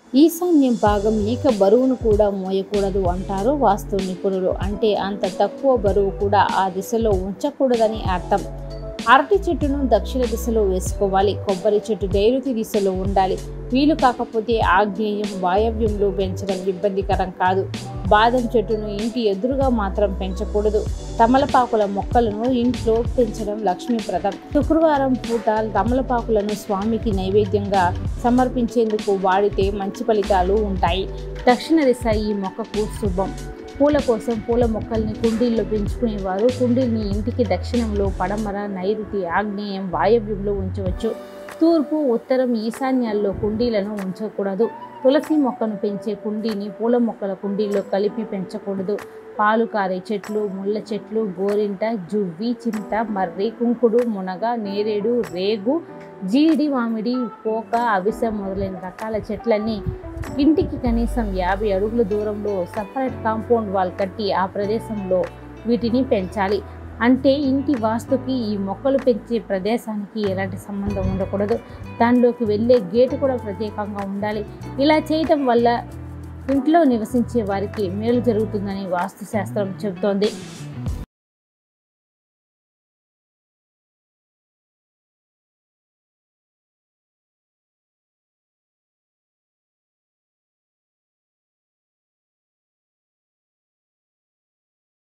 ఈశాన్యం భాగం ఈక బరువును కూడా మోయకూడదు అంటారు వాస్తు నిపుణులు అంటే అంత తక్కువ బరువు కూడా ఆ దిశలో ఉంచకూడదని అర్థం అరటి చెట్టును దక్షిణ దిశలో వేసుకోవాలి కొబ్బరి చెట్టు నైరుతి దిశలో ఉండాలి వీలు కాకపోతే ఆగ్నేయం వాయవ్యంలో పెంచడం ఇబ్బందికరం కాదు బాదం చెట్టును ఇంటి ఎదురుగా మాత్రం పెంచకూడదు తమలపాకుల మొక్కలను ఇంట్లో పెంచడం లక్ష్మీప్రదం శుక్రవారం పూట తమలపాకులను స్వామికి నైవేద్యంగా సమర్పించేందుకు వాడితే మంచి ఫలితాలు ఉంటాయి దక్షిణ దిశ ఈ మొక్కకు శుభం పూల కోసం పూల మొక్కల్ని కుండీల్లో పెంచుకునేవారు కుండీల్ని ఇంటికి దక్షిణంలో పడమర నైరుతి ఆగ్నేయం వాయవ్యంలో ఉంచవచ్చు తూర్పు ఉత్తరం ఈశాన్యాల్లో కుండీలను ఉంచకూడదు తులసి మొక్కను పెంచే కుండీని పూల మొక్కల కుండీలో కలిపి పెంచకూడదు పాలు కారే చెట్లు ముళ్ళ చెట్లు గోరింట జువ్వి చింత మర్రి కుంకుడు మునగ నేరేడు రేగు జీడి మామిడి పోక అవిసె మొదలైన రకాల చెట్లన్నీ ఇంటికి కనీసం యాభై అడుగుల దూరంలో సపరేట్ కాంపౌండ్ వాల్ కట్టి ఆ ప్రదేశంలో వీటిని పెంచాలి అంటే ఇంటి వాస్తుకి ఈ మొక్కలు పెంచే ప్రదేశానికి ఎలాంటి సంబంధం ఉండకూడదు దానిలోకి వెళ్ళే గేటు కూడా ప్రత్యేకంగా ఉండాలి ఇలా చేయటం వల్ల ఇంట్లో నివసించే వారికి మేలు జరుగుతుందని వాస్తుశాస్త్రం చెబుతోంది